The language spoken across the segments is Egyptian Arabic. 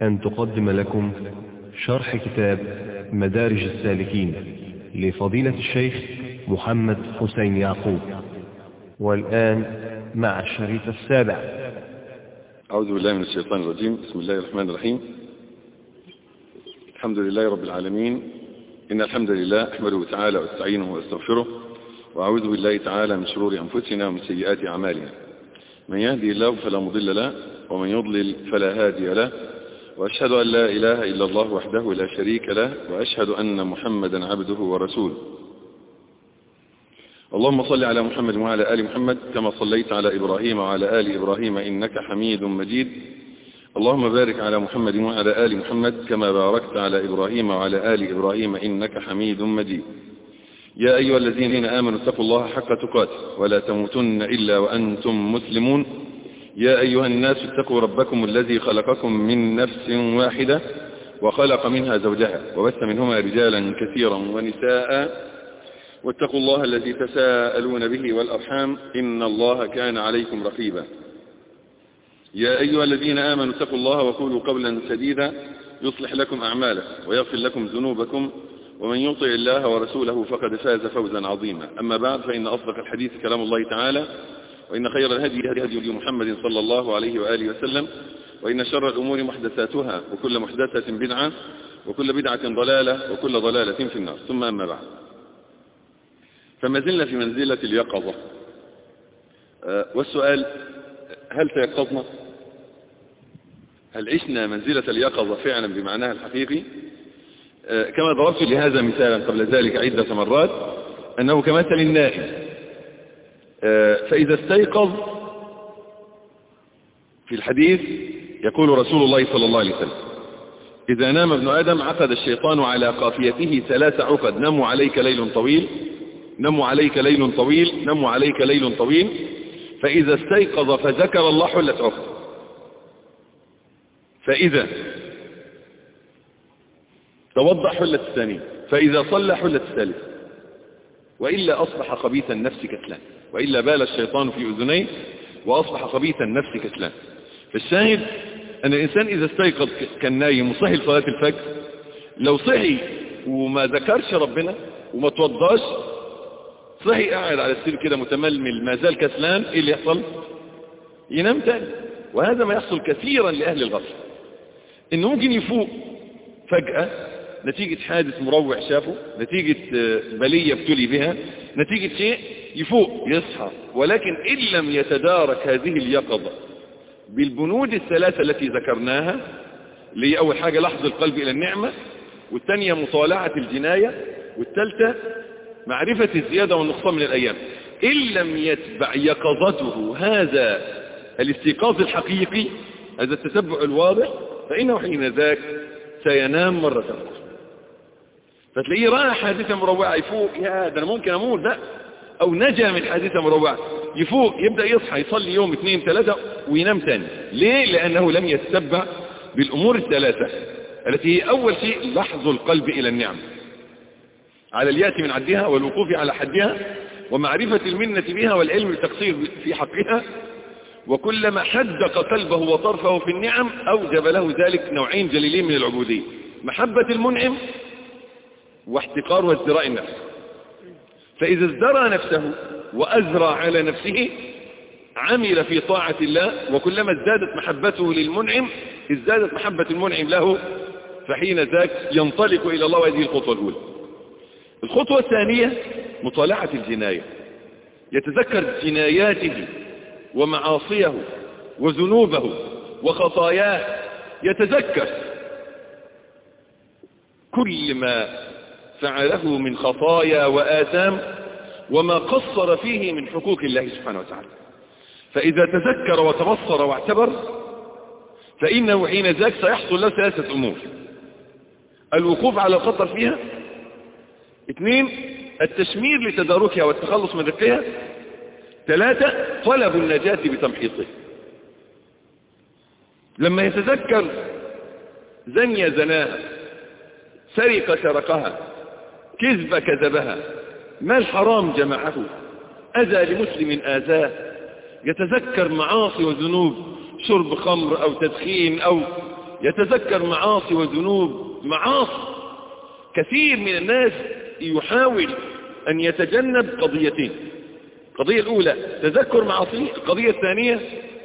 أن تقدم لكم شرح كتاب مدارج السالكين لفضيلة الشيخ محمد حسين يعقوب والآن مع الشريط السابع أعوذ بالله من الشيطان الرجيم بسم الله الرحمن الرحيم الحمد لله رب العالمين إن الحمد لله أحمده تعالى واستعينه واستغفره وأعوذ بالله تعالى من شرور أنفسنا ومن سيئات أعمالنا من يهدي الله فلا مضل له ومن يضلل فلا هادي له وأشهد أن لا إله إلا الله وحده لا شريك له وأشهد أن محمدا عبده ورسوله اللهم صل على محمد وعلى آل محمد كما صليت على إبراهيم وعلى آل إبراهيم إنك حميد مجيد اللهم بارك على محمد وعلى آل محمد كما باركت على إبراهيم وعلى آل إبراهيم إنك حميد مجيد يا أيها الذين آمنوا اتقوا الله حق تقاته ولا تموتن إلا وأنتم مسلمون يا أيها الناس اتقوا ربكم الذي خلقكم من نفس واحدة وخلق منها زوجها وبث منهما رجالا كثيرا ونساء واتقوا الله الذي تساءلون به والأرحام إن الله كان عليكم رقيبا يا أيها الذين آمنوا اتقوا الله وقولوا قولا سديدا يصلح لكم أعمالكم ويغفر لكم ذنوبكم ومن يطع الله ورسوله فقد فاز فوزا عظيما أما بعد فإن أصدق الحديث كلام الله تعالى وإن خير الهدي هدي هدي محمد صلى الله عليه وآله وسلم وإن شر الأمور محدثاتها وكل محدثة بدعة وكل بدعة ضلالة وكل ضلالة في النار ثم أما بعد فما زلنا في منزلة اليقظة والسؤال هل تيقظنا هل عشنا منزلة اليقظة فعلا بمعناها الحقيقي كما ضربت لهذا مثالا قبل ذلك عدة مرات أنه كمثل النائم فإذا استيقظ في الحديث يقول رسول الله صلى الله عليه وسلم إذا نام ابن آدم عقد الشيطان على قافيته ثلاث عقد نموا عليك ليل طويل نموا عليك ليل طويل نموا عليك ليل طويل فإذا استيقظ فذكر الله حلت عقد فإذا توضأ حلت الثانية فإذا صلى حلت الثالثة وإلا أصبح خبيث النفس كسلان وإلا بال الشيطان في أذنيه وأصبح خبيث النفس كسلان فالشاهد أن الإنسان إذا استيقظ كان نايم وصحي لصلاة الفجر لو صحي وما ذكرش ربنا وما توضاش صحي قاعد على السرير كده متململ ما زال كسلان ايه اللي يحصل ينام تاني وهذا ما يحصل كثيرا لأهل الغفل انه ممكن يفوق فجأة نتيجة حادث مروع شافه نتيجة بلية ابتلي بها نتيجة شيء يفوق يصحى ولكن إن لم يتدارك هذه اليقظة بالبنود الثلاثة التي ذكرناها اللي هي أول حاجة لحظ القلب إلى النعمة والثانية مطالعة الجناية والثالثة معرفة الزيادة والنقصان من الأيام إن لم يتبع يقظته هذا الاستيقاظ الحقيقي هذا التتبع الواضح فإنه حين ذاك سينام مرة أخرى فتلاقيه رأى حادثة مروعة يفوق يا ده أنا ممكن أموت لا أو نجا من حادثة مروعة يفوق يبدأ يصحى يصلي يوم اثنين ثلاثة وينام تاني ليه؟ لأنه لم يتبع بالأمور الثلاثة التي هي أول شيء لحظ القلب إلى النعم على اليأس من عدها والوقوف على حدها ومعرفة المنة بها والعلم بالتقصير في حقها وكلما حدق قلبه وطرفه في النعم أوجب له ذلك نوعين جليلين من العبودية محبة المنعم واحتقار وازدراء النفس فإذا ازدرى نفسه وأزرى على نفسه عمل في طاعة الله وكلما ازدادت محبته للمنعم ازدادت محبة المنعم له فحين ذاك ينطلق إلى الله وهذه الخطوة الأولى الخطوة الثانية مطالعة الجناية يتذكر جناياته ومعاصيه وذنوبه وخطاياه يتذكر كل ما فعله من خطايا وآثام وما قصر فيه من حقوق الله سبحانه وتعالى فإذا تذكر وتبصر واعتبر فإنه حين ذاك سيحصل له ثلاثة أمور الوقوف على الخطر فيها اثنين التشمير لتداركها والتخلص من رقها ثلاثة طلب النجاة بتمحيصه لما يتذكر زني زناها سرق سرقها كذب كذبها مال حرام جمعه أذى لمسلم آذاه يتذكر معاصي وذنوب شرب خمر أو تدخين أو يتذكر معاصي وذنوب معاصي كثير من الناس يحاول أن يتجنب قضيتين القضية الأولى تذكر معاصيه القضية الثانية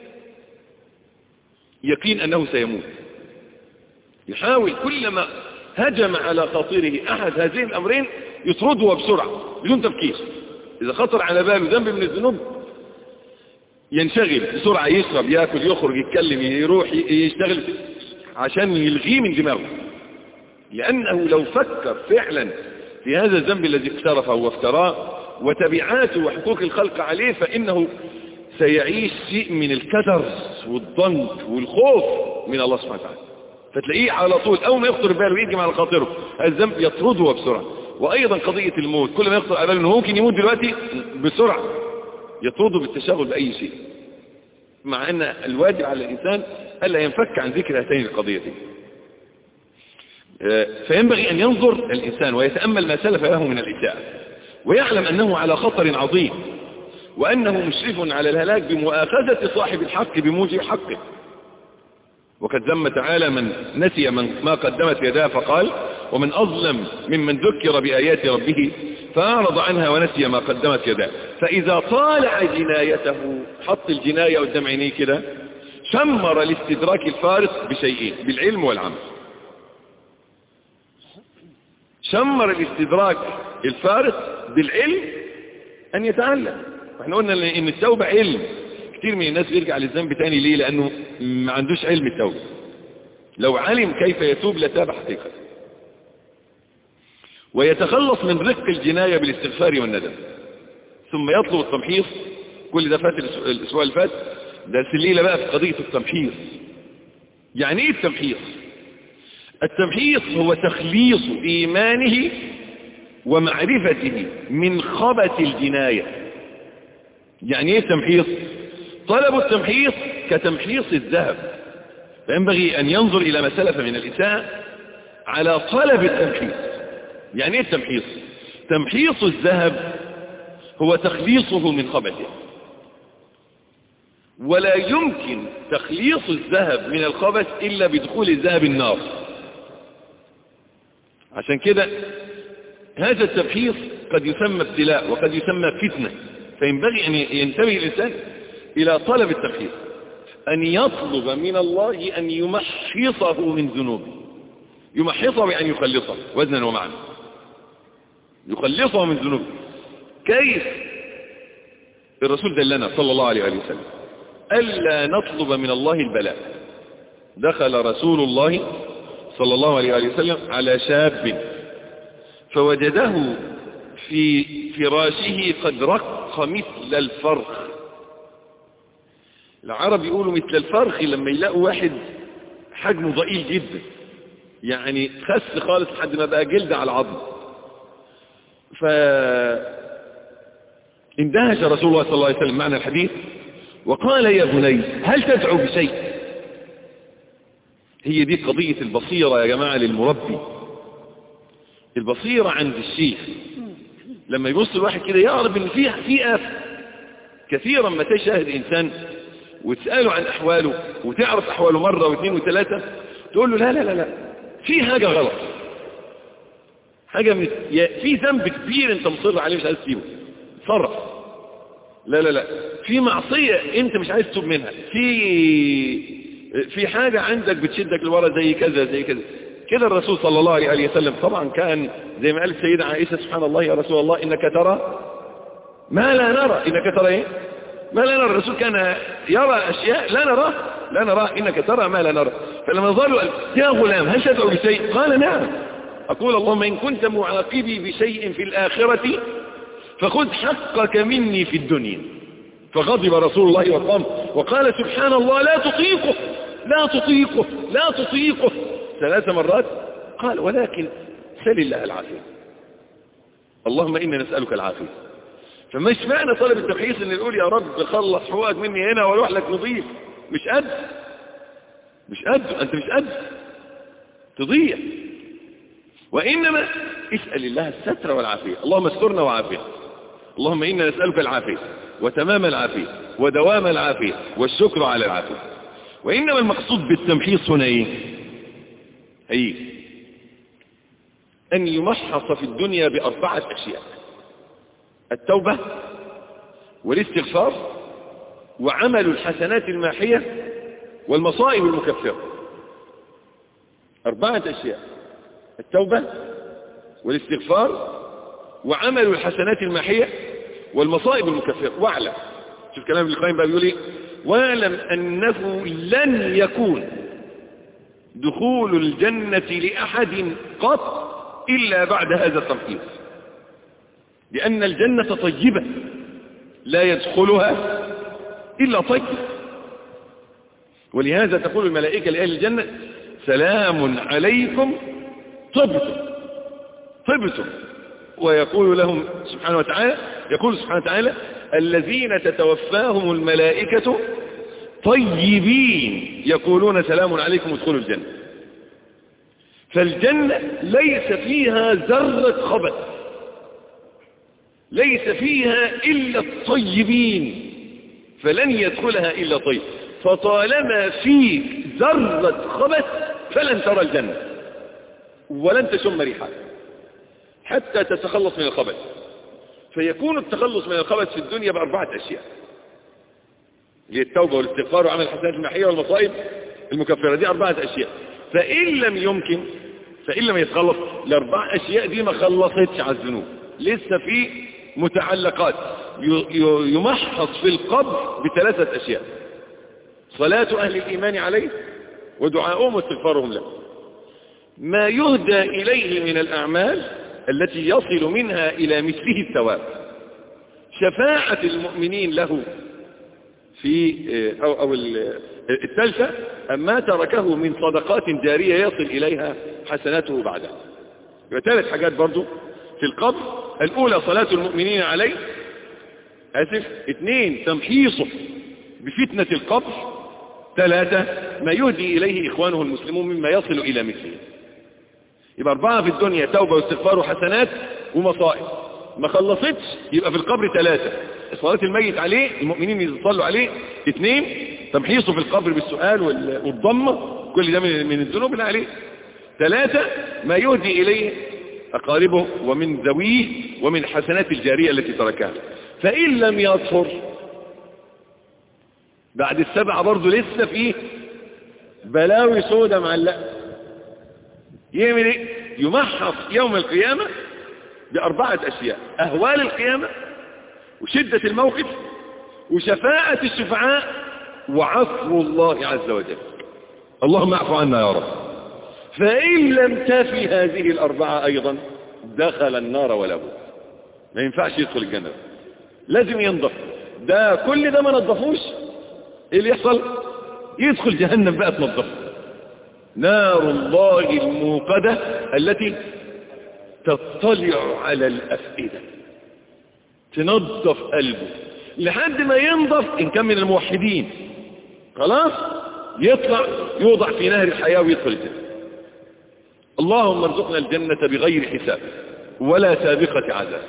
يقين أنه سيموت يحاول كلما هجم على خاطره أحد هذين الأمرين يطرده بسرعة بدون تفكير إذا خطر على باله ذنب من الذنوب ينشغل بسرعة يشرب يأكل يخرج يتكلم يروح يشتغل عشان يلغيه من دماغه لأنه لو فكر فعلا في هذا الذنب الذي اقترفه وافتراه وتبعاته وحقوق الخلق عليه فإنه سيعيش شيء من الكدر والضنك والخوف من الله سبحانه وتعالى فتلاقيه على طول أول ما يخطر باله يجي على خاطره الذنب يطرده بسرعة وأيضا قضية الموت كل ما يخطر على باله أنه ممكن يموت دلوقتي بسرعة يطرده بالتشاغل بأي شيء مع أن الواجب على الإنسان ألا ينفك عن ذكر هاتين القضيتين فينبغي أن ينظر الإنسان ويتأمل ما سلف له من الإساءة ويعلم أنه على خطر عظيم وأنه مشرف على الهلاك بمؤاخذة صاحب الحق بموجب حقه وقد ذم تعالى من نسي من ما قدمت يداه فقال ومن أظلم ممن ذكر بآيات ربه فأعرض عنها ونسي ما قدمت يداه فإذا طالع جنايته حط الجناية قدام عينيه كده شمر الاستدراك الفارق بشيئين بالعلم والعمل شمر الاستدراك الفارق بالعلم أن يتعلم احنا قلنا ان التوبة علم كتير من الناس بيرجع للذنب تاني ليه لأنه ما عندوش علم التوبة لو علم كيف يتوب لتاب حقيقة ويتخلص من رق الجناية بالاستغفار والندم ثم يطلب التمحيص كل ده فات الأسبوع اللي فات درس الليلة بقى في قضية التمحيص يعني ايه التمحيص التمحيص هو تخليص إيمانه ومعرفته من خبث الجناية يعني ايه التمحيص طلب التمحيص كتمحيص الذهب فينبغي أن ينظر إلى ما سلف من الإساءة على طلب التمحيص يعني ايه التمحيص تمحيص الذهب هو تخليصه من خبثه ولا يمكن تخليص الذهب من الخبث إلا بدخول الذهب النار عشان كده هذا التمحيص قد يسمى ابتلاء وقد يسمى فتنة فينبغي أن ينتبه الإنسان إلى طلب التمحيص أن يطلب من الله أن يمحصه من ذنوبه يمحصه بأن يخلصه وزنا ومعنى يخلصه من ذنوبه كيف الرسول دلنا صلى الله عليه وسلم ألا نطلب من الله البلاء دخل رسول الله صلى الله عليه وسلم على شاب فوجده في فراشه قد رق مثل الفرخ العرب يقولوا مثل الفرخ لما يلاقوا واحد حجمه ضئيل جدا يعني خس خالص لحد ما بقى جلد على العظم ف اندهش رسول الله صلى الله عليه وسلم معنى الحديث وقال يا بني هل تدعو بشيء هي دي قضية البصيرة يا جماعة للمربي البصيرة عند الشيخ لما يبص الواحد كده يعرف ان في في آفة كثيرا ما تشاهد انسان وتسأله عن احواله وتعرف احواله مرة واثنين وثلاثة تقول له لا لا لا لا في حاجة غلط حاجة من في ذنب كبير انت مصر عليه مش عايز تسيبه صرف لا لا لا في معصية انت مش عايز تتوب منها في في حاجة عندك بتشدك لورا زي كذا زي كذا كده الرسول صلى الله عليه وسلم طبعا كان زي ما قالت السيدة عائشة سبحان الله يا رسول الله إنك ترى ما لا نرى إنك ترى إيه ما لا نرى الرسول كان يرى أشياء لا نراه لا نراه إنك ترى ما لا نرى فلما ظلوا يا غلام هل تدعو بشيء قال نعم أقول اللهم إن كنت معاقبي بشيء في الآخرة فخذ حقك مني في الدنيا فغضب رسول الله وقام وقال سبحان الله لا تطيقه لا تطيقه لا تطيقه ثلاث مرات قال ولكن سل الله العافية اللهم إنا نسألك العافية فمش معنى طلب التمحيص ان نقول يا رب خلص حقوقك مني هنا واروح لك نضيف مش قد مش قد انت مش قد تضيع وإنما اسأل الله الستر والعافية اللهم استرنا وعافية اللهم إنا نسألك العافية وتمام العافية ودوام العافية والشكر على العافية وإنما المقصود بالتمحيص هنا إيه أي أن يمحص في الدنيا بأربعة أشياء التوبة والاستغفار وعمل الحسنات الماحية والمصائب المكفرة أربعة أشياء التوبة والاستغفار وعمل الحسنات الماحية والمصائب المكفرة واعلم شوف كلام ابن القيم بقى بيقول ايه واعلم أنه لن يكون دخول الجنة لأحد قط إلا بعد هذا التركيز لأن الجنة طيبة لا يدخلها إلا طيب ولهذا تقول الملائكة لأهل الجنة سلام عليكم طبتم طبتم ويقول لهم سبحانه وتعالى يقول سبحانه وتعالى الذين تتوفاهم الملائكة طيبين يقولون سلام عليكم ادخلوا الجنة فالجنة ليس فيها ذرة خبث ليس فيها إلا الطيبين فلن يدخلها إلا طيب فطالما فيك ذرة خبث فلن ترى الجنة ولن تشم ريحها حتى تتخلص من الخبث فيكون التخلص من الخبث في الدنيا بأربعة أشياء هي التوبة والاستغفار وعمل الحسنات المحية والمصائب المكفرة دي أربعة أشياء فإن لم يمكن فإن لم يتخلص الأربع أشياء دي ما خلصتش على الذنوب لسه في متعلقات يمحص في القبر بثلاثة أشياء صلاة أهل الإيمان عليه ودعاؤهم واستغفارهم له ما يهدى إليه من الأعمال التي يصل منها إلى مثله الثواب شفاعة المؤمنين له في أو, أو الثالثة أما تركه من صدقات جارية يصل إليها حسناته بعدها يبقى ثلاث حاجات برضو في القبر الأولى صلاة المؤمنين عليه أسف اثنين تمحيصه بفتنة القبر ثلاثة ما يهدي إليه إخوانه المسلمون مما يصل إلى مثله يبقى أربعة في الدنيا توبة واستغفار وحسنات ومصائب ما خلصتش يبقى في القبر ثلاثة صلاة الميت عليه المؤمنين يصلوا عليه اثنين تمحيصه في القبر بالسؤال والضمة كل ده من الذنوب اللي عليه ثلاثة ما يهدي إليه أقاربه ومن ذويه ومن حسنات الجارية التي تركها فإن لم يظهر بعد السبعة برضه لسه فيه بلاوي سودة معلقة يعمل ايه يمحص يوم القيامة بأربعة أشياء أهوال القيامة وشدة الموقف وشفاعة الشفعاء وعفو الله عز وجل اللهم اعفو عنا يا رب فإن لم تفي هذه الأربعة أيضا دخل النار ولا بد ما ينفعش يدخل الجنة لازم ينضف ده كل ده ما نضفوش ايه اللي يحصل يدخل جهنم بقى تنضف نار الله الموقدة التي تطلع على الأفئدة تنظف قلبه لحد ما ينضف إن كان من الموحدين خلاص يطلع يوضع في نهر الحياة ويدخل الجنة اللهم ارزقنا الجنة بغير حساب ولا سابقة عذاب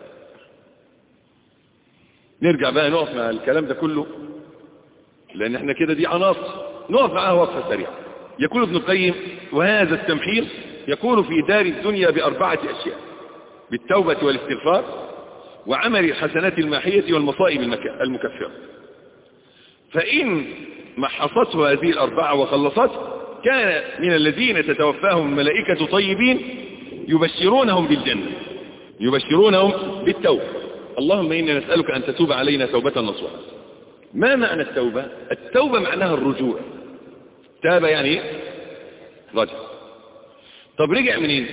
نرجع بقى نقف مع الكلام ده كله لأن احنا كده دي عناصر نقف معاها وقفة سريعة يقول ابن القيم وهذا التمحيص يكون في دار الدنيا بأربعة أشياء بالتوبة والاستغفار وعمل الحسنات الماحية والمصائب المكفرة فإن محصته هذه الأربعة وخلصته كان من الذين تتوفاهم الملائكة طيبين يبشرونهم بالجنة يبشرونهم بالتوبة اللهم إنا نسألك أن تتوب علينا توبة نصوحا ما معنى التوبة التوبة معناها الرجوع تاب يعني ايه رجع طب رجع منين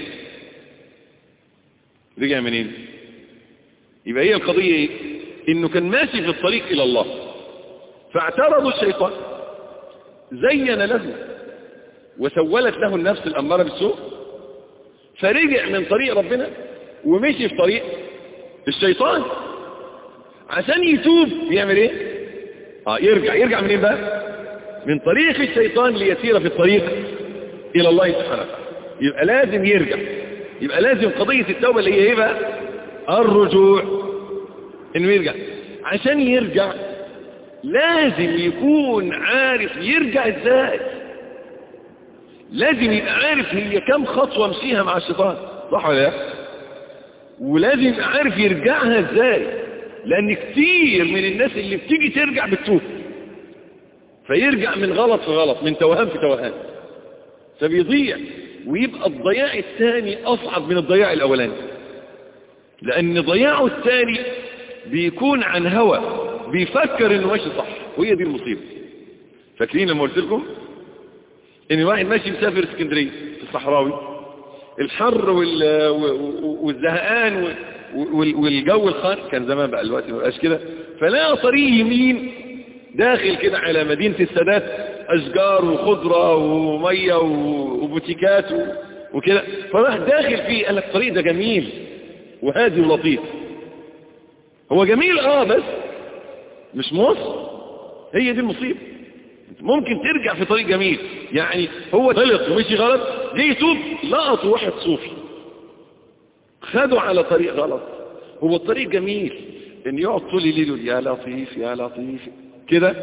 رجع منين يبقى هي القضية ايه انه كان ماشي في الطريق الى الله فاعترض الشيطان زين له وسولت له النفس الأمارة بالسوء فرجع من طريق ربنا ومشي في طريق الشيطان عشان يتوب يعمل ايه اه يرجع يرجع منين بقى من طريق الشيطان ليسير في الطريق الى الله سبحانه وتعالى يبقى لازم يرجع يبقى لازم قضية التوبة اللي هي ايه بقى الرجوع انه يرجع عشان يرجع لازم يكون عارف يرجع ازاي لازم يبقى عارف هي كم خطوة مشيها مع الشيطان صح ولا لا ولازم يبقى عارف يرجعها ازاي لان كتير من الناس اللي بتيجي ترجع بتتوب فيرجع من غلط في غلط من توهان في توهان فبيضيع ويبقى الضياع الثاني اصعب من الضياع الاولاني لان ضياعه الثاني بيكون عن هوى بيفكر انه ماشي صح وهي دي المصيبه فاكرين لما قلت لكم ان واحد ماشي مسافر اسكندريه في الصحراوي الحر وال... والزهقان وال... والجو الخان كان زمان بقى الوقت ما بقاش كده فلا طريق يمين داخل كده على مدينة السادات أشجار وخضرة ومية وبوتيكات و... وكده فراح داخل فيه قال لك الطريق ده جميل وهادي ولطيف هو جميل اه بس مش موصل هي دي المصيبة ممكن ترجع في طريق جميل يعني هو غلط ومشي غلط جه يتوب لقط واحد صوفي خده على طريق غلط هو الطريق جميل ان يقعد طول الليل يقول يا لطيف يا لطيف كده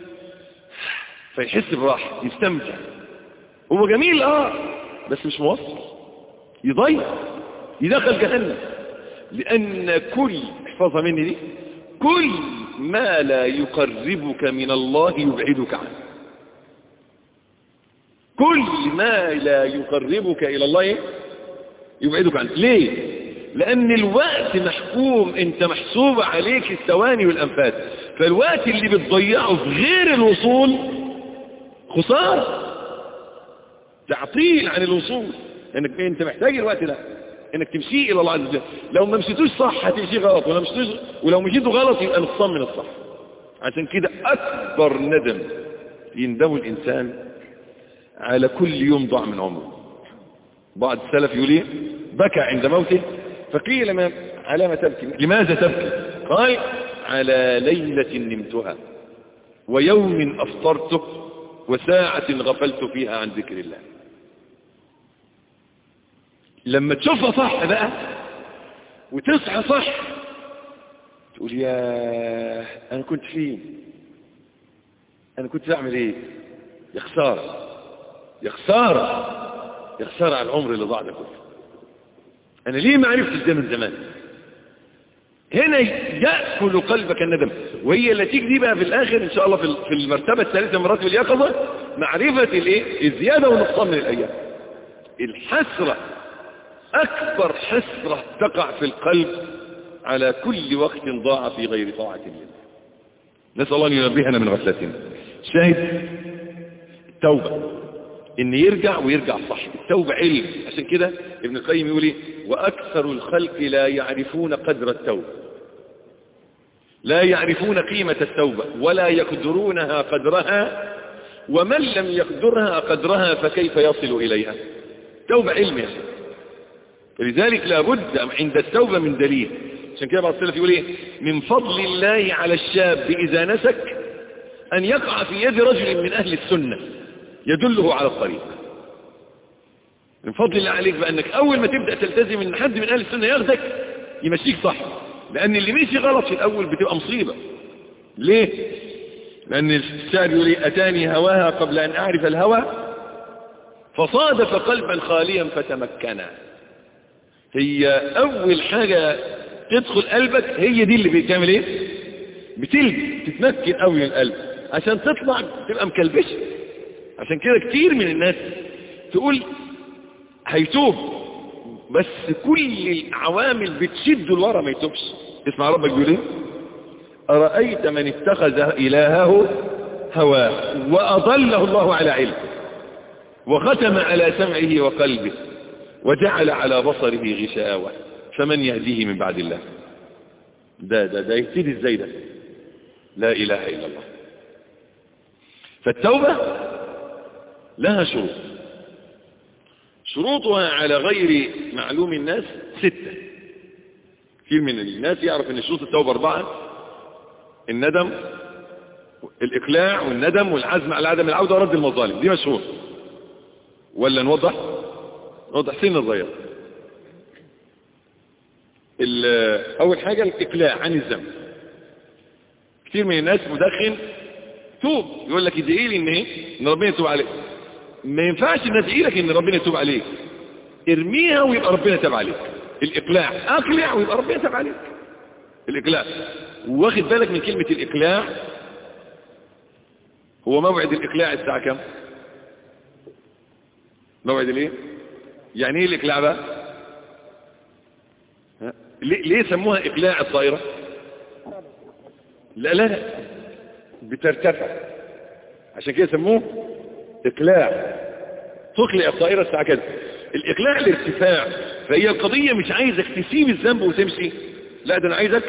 فيحس براحه يستمتع هو جميل اه بس مش موصل يضيع يدخل جهنم لان كل احفظها مني دي كل ما لا يقربك من الله يبعدك عنه كل ما لا يقربك إلى الله يبعدك عنه ليه لأن الوقت محكوم انت محسوب عليك الثواني والأنفاس فالوقت اللي بتضيعه في غير الوصول خسارة تعطيل عن الوصول انك انت محتاج الوقت ده انك تمشي الى الله عز وجل لو ما مشيتوش صح هتمشي غلط ولو مشيتوش ولو مشيتوا غلط يبقى نصام من الصح عشان كده اكبر ندم يندم الانسان على كل يوم ضاع من عمره بعض السلف يقول ايه بكى عند موته فقيل ما على ما تبكي لماذا تبكي قال على ليلة نمتها ويوم أفطرته وساعة غفلت فيها عن ذكر الله لما تشوفها صح بقى وتصحى صح تقول يا انا كنت فين انا كنت بعمل ايه يا خساره يا خساره يا خساره على العمر اللي ضاع ده كله انا ليه ما عرفتش ده من زمان هنا ياكل قلبك الندم وهي اللي تيجي دي بقى في الاخر ان شاء الله في المرتبه الثالثه من مراتب اليقظه معرفه الايه الزياده والنقصان من الايام الحسره أكبر حسرة تقع في القلب على كل وقت ضاع في غير طاعة الله نسأل الله أن ينبهنا من غفلتنا شاهد التوبة إن يرجع ويرجع صح التوبة علم عشان كده ابن القيم يقول إيه وأكثر الخلق لا يعرفون قدر التوبة لا يعرفون قيمة التوبة ولا يقدرونها قدرها ومن لم يقدرها قدرها فكيف يصل إليها توبة علم يا شيخ فلذلك لابد عند التوبة من دليل عشان كده بعض السلف يقول ايه من فضل الله على الشاب إذا نسك أن يقع في يد رجل من أهل السنة يدله على الطريق من فضل الله عليك بأنك أول ما تبدأ تلتزم أن حد من أهل السنة ياخدك يمشيك صح لأن اللي مشي غلط في الأول بتبقى مصيبة ليه؟ لأن الشاعر يقول ايه أتاني هواها قبل أن أعرف الهوى فصادف قلبا خاليا فتمكنا هي اول حاجة تدخل قلبك هي دي اللي بتعمل ايه بتلجي تتمكن قوي من القلب عشان تطلع تبقى مكلبشة عشان كده كتير من الناس تقول هيتوب بس كل العوامل بتشد لورا ما يتوبش اسمع ربك بيقول ايه أرأيت من اتخذ إلهه هواه وأضله الله على علم وختم على سمعه وقلبه وجعل على بصره غشاوة فمن يهديه من بعد الله ده ده ده يهتدي ازاي ده لا اله الا الله فالتوبة لها شروط شروطها على غير معلوم الناس ستة كثير من الناس يعرف ان شروط التوبة اربعة الندم الاقلاع والندم والعزم على عدم العودة ورد المظالم دي مشهور ولا نوضح نوضح سن الضياء اول حاجة الاقلاع عن الذنب كثير من الناس مدخن توب يقول لك ادعي لي ان ايه ان ربنا يتوب عليك ما ينفعش ندعي لك ان ربنا يتوب عليك ارميها ويبقى ربنا تاب عليك الاقلاع اقلع ويبقى ربنا تاب عليك الاقلاع واخد بالك من كلمة الاقلاع هو موعد الاقلاع الساعة كم موعد الايه يعني ايه الاقلاع بقى ها؟ ليه, ليه سموها اقلاع الطائرة لا لا لا بترتفع عشان كده سموه اقلاع تقلع الطائرة الساعة كذا الاقلاع الارتفاع فهي القضية مش عايزك تسيب الذنب وتمشي لا ده انا عايزك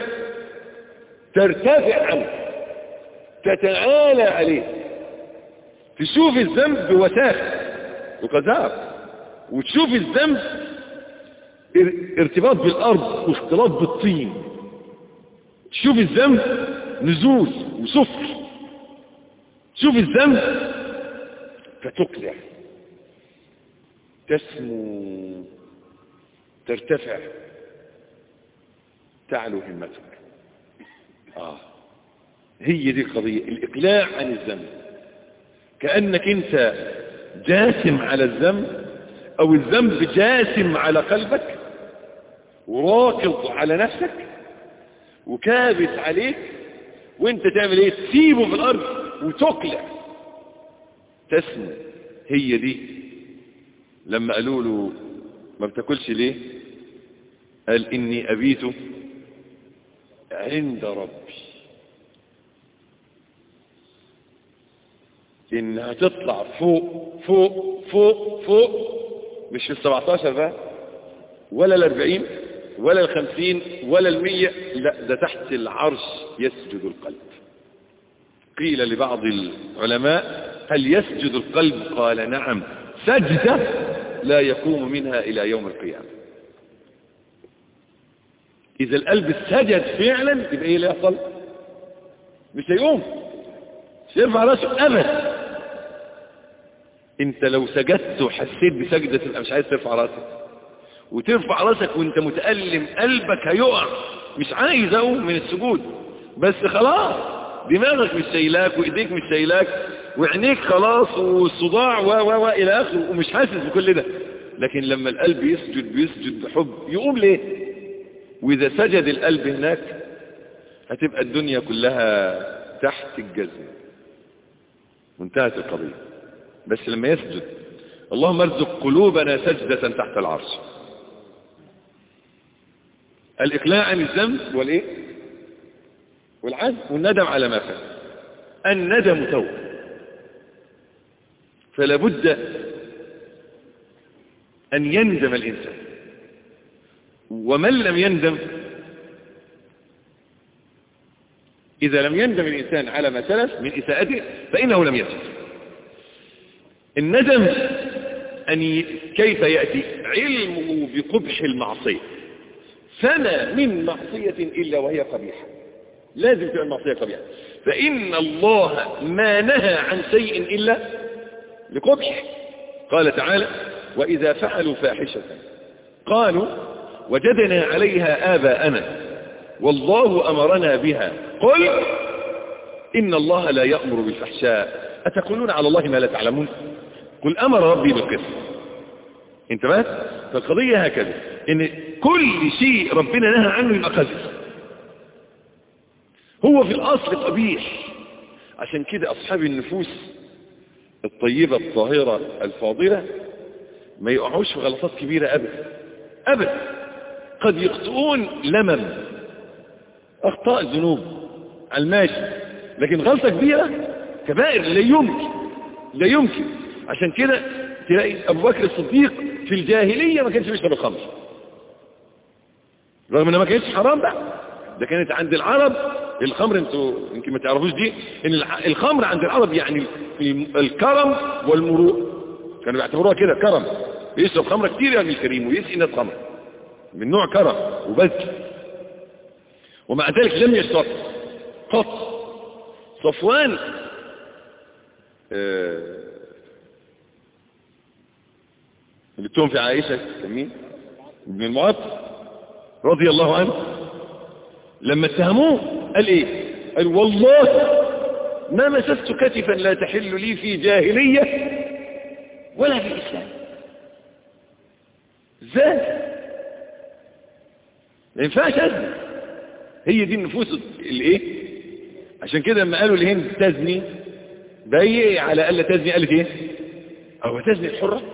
ترتفع عنه تتعالى عليه تشوف الذنب بوساخة وقذاب وتشوف الذنب ارتباط بالارض واختلاط بالطين تشوف الذنب نزول وصفر تشوف الذنب فتقلع تسمو ترتفع تعلو همتك آه هي دي القضية الإقلاع عن الذنب كأنك أنت جاسم على الذنب أو الذنب جاسم على قلبك وراكض على نفسك وكابت عليك وانت تعمل ايه تسيبه في الارض وتقلع تسمو هي دي لما قالوا له ما بتاكلش ليه قال اني ابيت عند ربي انها تطلع فوق فوق فوق فوق مش في السبعتاشر بقى ولا الاربعين ولا الخمسين ولا المية لا ده تحت العرش يسجد القلب قيل لبعض العلماء هل يسجد القلب قال نعم سجدة لا يقوم منها إلى يوم القيامة إذا القلب سجد فعلا يبقى إيه اللي يحصل مش هيقوم مش يرفع راسه أبدا انت لو سجدت وحسيت بسجدة تبقى مش عايز ترفع راسك وترفع راسك وانت متألم قلبك هيقع مش عايز اقوم من السجود بس خلاص دماغك مش شايلاك وايديك مش شايلاك وعينيك خلاص والصداع و و و الى اخره ومش حاسس بكل ده لكن لما القلب يسجد بيسجد بحب يقوم ليه واذا سجد القلب هناك هتبقى الدنيا كلها تحت الجزم وانتهت القضية بس لما يسجد اللهم ارزق قلوبنا سجدة تحت العرش الإقلاع عن الذنب والإيه والعزم والندم على ما فات الندم توبة فلا بد أن يندم الإنسان ومن لم يندم إذا لم يندم الإنسان على ما سلف من إساءته فإنه لم يسلف الندم أن ي... كيف يأتي علمه بقبح المعصية فما من معصية إلا وهي قبيحة لازم تبقى المعصية قبيحة فإن الله ما نهى عن شيء إلا لقبح قال تعالى وإذا فعلوا فاحشة قالوا وجدنا عليها آباءنا والله أمرنا بها قل إن الله لا يأمر بالفحشاء أتقولون على الله ما لا تعلمون قل أمر ربي بالقسط انتبهت فالقضية هكذا ان كل شيء ربنا نهى عنه يبقى قذف هو في الأصل قبيح عشان كده أصحاب النفوس الطيبة الطاهرة الفاضلة ما يقعوش في غلطات كبيرة أبدا أبدا قد يخطئون لمم أخطاء ذنوب على الماشي لكن غلطة كبيرة كبائر لا يمكن لا يمكن عشان كده تلاقي أبو بكر الصديق في الجاهلية ما كانش بيشرب الخمر رغم انها ما كانتش حرام بقى ده كانت عند العرب الخمر انتوا يمكن ما تعرفوش دي ان الخمر عند العرب يعني الكرم والمروء كانوا بيعتبروها كده كرم بيشرب خمره كتير يعني الكريم ويسقي الناس خمر من نوع كرم وبذل ومع ذلك لم يشرب قط صفوان آه اللي اتهم في عائشة كان مين ابن المعطل رضي الله عنه لما اتهموه قال ايه قال والله ما مسست كتفا لا تحل لي في جاهلية ازاي ما ينفعش أزني هي دي النفوس الايه عشان كده لما قالوا لهند تزني بي على ألا تزني قالت ايه او تزني الحرة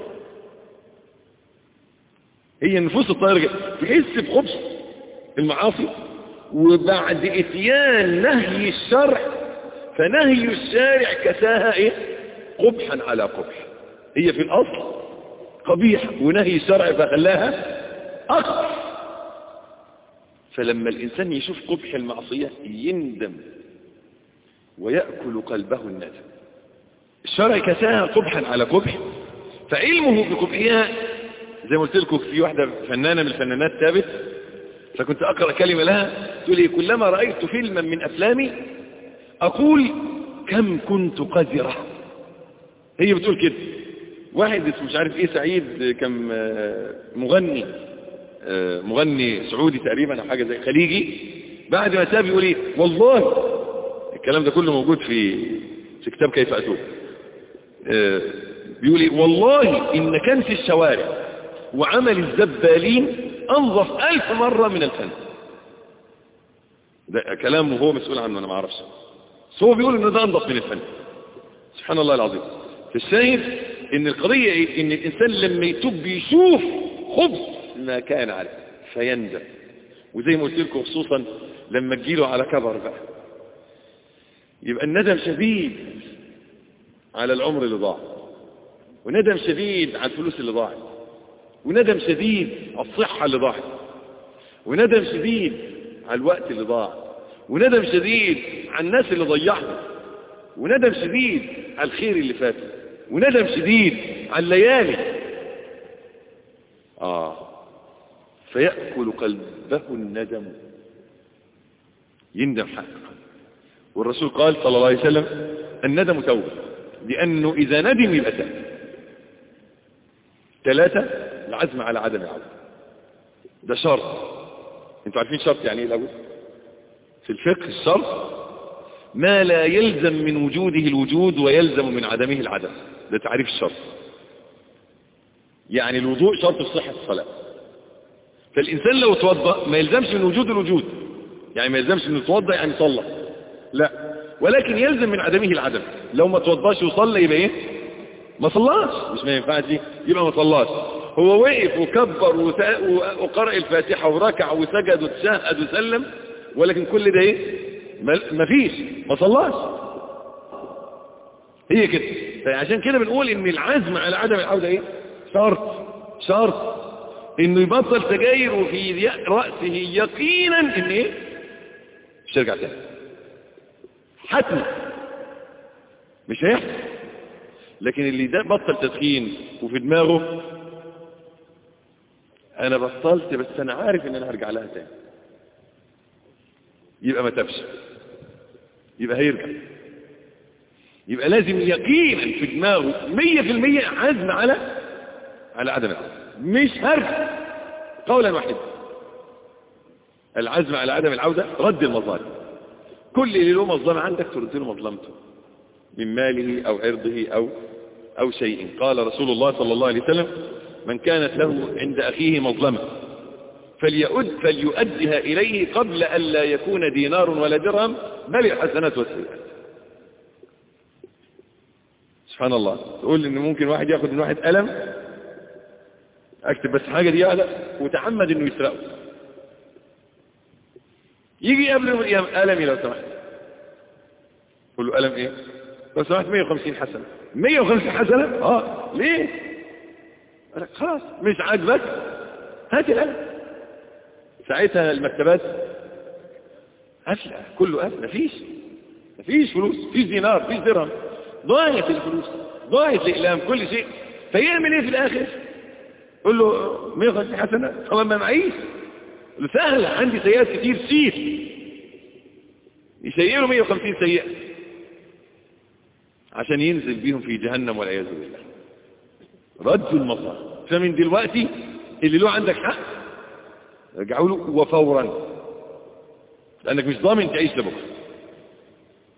هي النفوس الطاهرة تحس بخبث المعاصي وبعد اتيان نهي الشرع فنهي الشارع كساها ايه قبحا على قبح هي في الاصل قبيحة ونهي الشرع فخلاها اقبح فلما الانسان يشوف قبح المعصية يندم ويأكل قلبه الندم الشرع كساها قبحا على قبح فعلمه بقبحها زي ما قلت لكم في واحدة فنانة من الفنانات ثابت فكنت أقرأ كلمة لها تقول لي كلما رأيت فيلما من أفلامي أقول كم كنت قذرة هي بتقول كده واحد اسمه مش عارف ايه سعيد كان مغني مغني سعودي تقريبا او حاجة زي خليجي بعد ما تاب يقول ايه والله الكلام ده كله موجود في في كتاب كيف أتوب بيقول ايه والله إن كان في الشوارع وعمل الزبالين أنظف ألف مرة من الفن ده كلامه هو مسؤول عنه أنا ما أعرفش بس هو بيقول إن ده أنظف من الفن سبحان الله العظيم فالشاهد إن القضية إيه؟ إن الإنسان لما يتوب بيشوف خبث ما كان عليه فيندم وزي ما قلت لكم خصوصا لما تجيله على كبر بقى يبقى الندم شديد على العمر اللي ضاع وندم شديد على الفلوس اللي ضاعت وندم شديد على الصحة اللي ضاعت وندم شديد على الوقت اللي ضاع وندم شديد على الناس اللي ضيعها وندم شديد على الخير اللي فات وندم شديد على الليالي آه فيأكل قلبه الندم يندم حقا والرسول قال صلى الله عليه وسلم الندم توبة لأنه إذا ندم يبقى تاب ثلاثة العزم على عدم العودة ده شرط انتوا عارفين شرط يعني ايه الاول في الفقه الشرط ما لا يلزم من وجوده الوجود ويلزم من عدمه العدم ده تعريف الشرط يعني الوضوء شرط في صحة الصلاة فالإنسان لو توضأ ما يلزمش من وجود الوجود يعني ما يلزمش انه يتوضأ يعني صلى لا ولكن يلزم من عدمه العدم لو ما توضاش وصلى يبقى ايه ما صلاش مش ما ينفعش يبقى ما صلاش هو وقف وكبر وقرأ الفاتحة وركع وسجد وتشهد وسلم ولكن كل ده ايه ما فيش ما صلاش هي كده فعشان كده بنقول ان العزم على عدم العودة ايه شرط شرط انه يبطل سجاير وفي رأسه يقينا ان ايه مش هيرجع تاني حتما مش هيحصل لكن اللي ده بطل تدخين وفي دماغه انا بطلت بس انا عارف ان انا هرجع لها تاني يبقى ما تبش يبقى هيرجع يبقى لازم يقينا في دماغه مية في المية عزم على على عدم العودة مش هرجع قولا واحدا العزم على عدم العودة رد المظالم كل اللي له مظلمة عندك ترد له مظلمته من ماله أو عرضه أو أو شيء قال رسول الله صلى الله عليه وسلم من كانت له عند أخيه مظلمة فليؤد فليؤدها إليه قبل أن لا يكون دينار ولا درهم بل الحسنات والسيئات سبحان الله تقول إن ممكن واحد ياخد من واحد ألم أكتب بس حاجة دي هذا وتعمد إنه يسرقه يجي قبل يوم القيامة ألمي لو سمحت قول له ألم إيه لو سمحت 150 حسنة 150 حسنة آه ليه خلاص مش عاجبك هات الألم ساعتها المكتبات قافلة كله قافل مفيش مفيش فلوس مفيش دينار مفيش درهم ضاعت الفلوس ضاعت الإقلام كل شيء فيعمل ايه في الآخر قول له 150 حسنة طبعا ما معيش سهل عندي سيئات كتير سير يسيره 150 سيئة عشان ينزل بيهم في جهنم والعياذ بالله رد المظلم فمن دلوقتي اللي له عندك حق رجعوا له وفورا لانك مش ضامن تعيش لبكره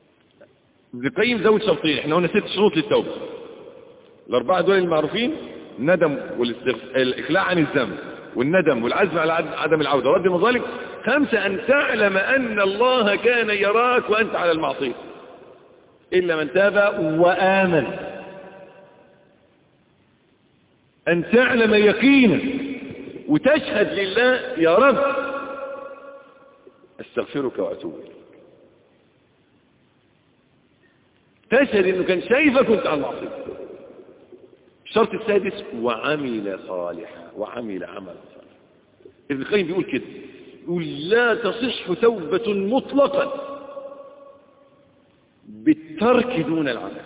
ابن القيم زود شرطين احنا قلنا ست شروط للتوبه الاربعه دول المعروفين الندم والاستغفار الإقلاع عن الذنب والندم والعزم على عدم العودة ورد المظالم خمسة أن تعلم أن الله كان يراك وأنت على المعصية إلا من تاب وآمن أن تعلم يقينا وتشهد لله يا رب استغفرك وأتوب إليك تشهد انه كان شايفك وانت على المعصيه الشرط السادس وعمل صالحا وعمل عملا صالحا ابن القيم بيقول كده يقول لا تصح توبة مطلقا بالترك دون العمل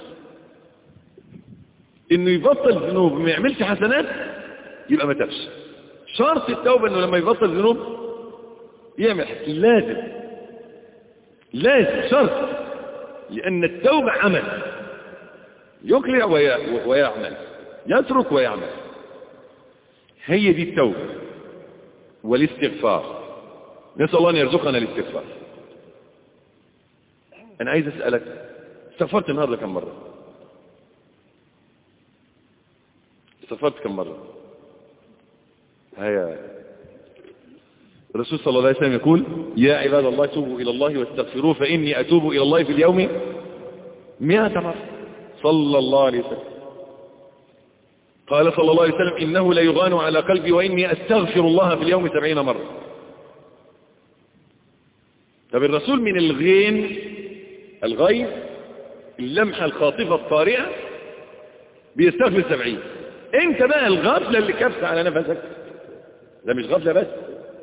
انه يبطل ذنوب ما يعملش حسنات يبقى ما تابش شرط التوبة انه لما يبطل ذنوب يعمل حسنات لازم لازم شرط لأن التوبة عمل يقلع ويعمل يترك ويعمل هي دي التوبة والاستغفار نسأل الله أن يرزقنا الاستغفار أنا عايز أسألك استغفرت النهاردة كم مرة استغفرت كم مرة هيا الرسول صلى الله عليه وسلم يقول يا عباد الله توبوا إلى الله واستغفروه فإني أتوب إلى الله في اليوم مئة مرة صلى الله عليه وسلم قال صلى الله عليه وسلم إنه لا يغان على قلبي وإني أستغفر الله في اليوم سبعين مرة طب الرسول من الغين الغيب اللمحة الخاطفة الطارئة بيستغفر سبعين انت بقى الغفلة اللي كبس على نفسك ده مش غفلة بس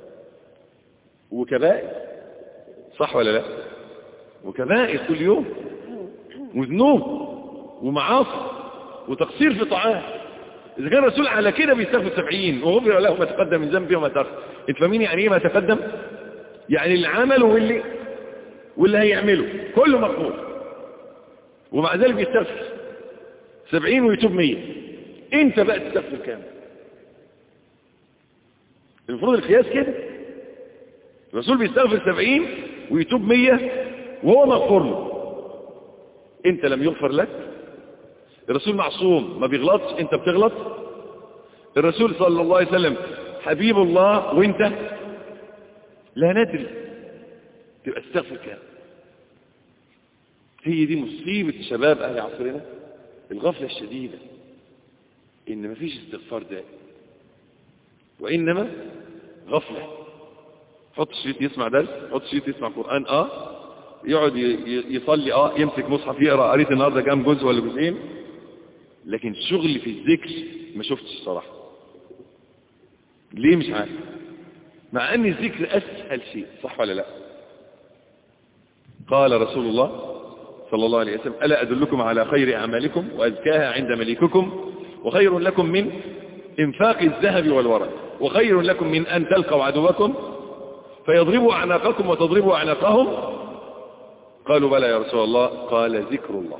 وكبائر صح ولا لا وكبائر كل يوم وذنوب ومعاصي وتقصير في طاعات إذا كان الرسول على كده بيستغفر سبعين وغفر له ما تقدم من ذنبه وما تأخر انت فاهمين يعني ايه ما تقدم يعني اللي عمله واللي واللي هيعمله كله مقبول ومع ذلك بيستغفر سبعين ويتوب مية انت بقى تستغفر كام المفروض القياس كده الرسول بيستغفر سبعين ويتوب مية وهو مغفور له انت لم يغفر لك الرسول معصوم ما بيغلطش انت بتغلط الرسول صلى الله عليه وسلم حبيب الله وانت لا ندري تبقى تستغفر كام هي دي مصيبة شباب اهل عصرنا الغفلة الشديدة ان مفيش استغفار دائم وانما غفلة حط شريط يسمع درس حط شريط يسمع قرآن اه يقعد يصلي اه يمسك مصحف يقرأ قريت النهاردة كام جزء ولا جزئين لكن شغل في الذكر ما شفتش الصراحة ليه مش عارف مع ان الذكر اسهل شيء صح ولا لا قال رسول الله صلى الله عليه وسلم ألا أدلكم على خير أعمالكم وأزكاها عند مليككم وخير لكم من إنفاق الذهب والورق وخير لكم من أن تلقوا عدوكم فيضربوا أعناقكم وتضربوا أعناقهم قالوا بلى يا رسول الله قال ذكر الله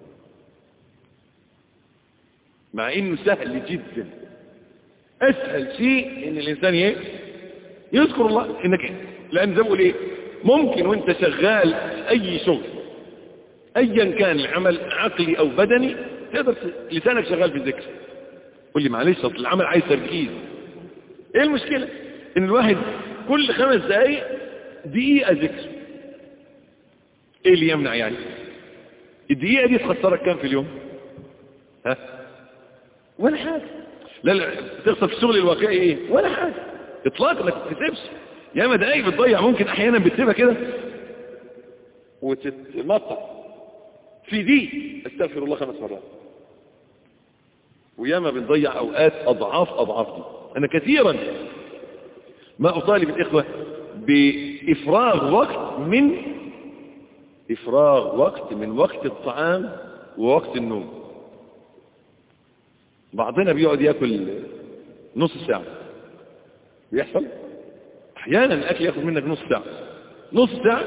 مع انه سهل جدا اسهل شيء ان الانسان ايه يذكر الله انك لان زي ما ايه ممكن وانت شغال اي شغل ايا كان العمل عقلي او بدني تقدر لسانك شغال في الذكر قول لي معلش اصل العمل عايز تركيز ايه المشكله ان الواحد كل خمس دقايق دقيقه ذكر ايه اللي يمنع يعني الدقيقه دي تخسرك كام في اليوم ها ولا حاجة لا لا تخسر في الشغل الواقعي ايه ولا حاجة اطلاقا ما تتسيبش ياما دقايق بتضيع ممكن احيانا بتسيبها كده وتتمطع في دي استغفر الله خمس مرات وياما بنضيع اوقات اضعاف اضعاف دي انا كثيرا ما اطالب الاخوة بافراغ وقت من افراغ وقت من وقت الطعام ووقت النوم بعضنا بيقعد ياكل نص ساعة بيحصل احيانا الاكل ياخد منك نص ساعة نص ساعة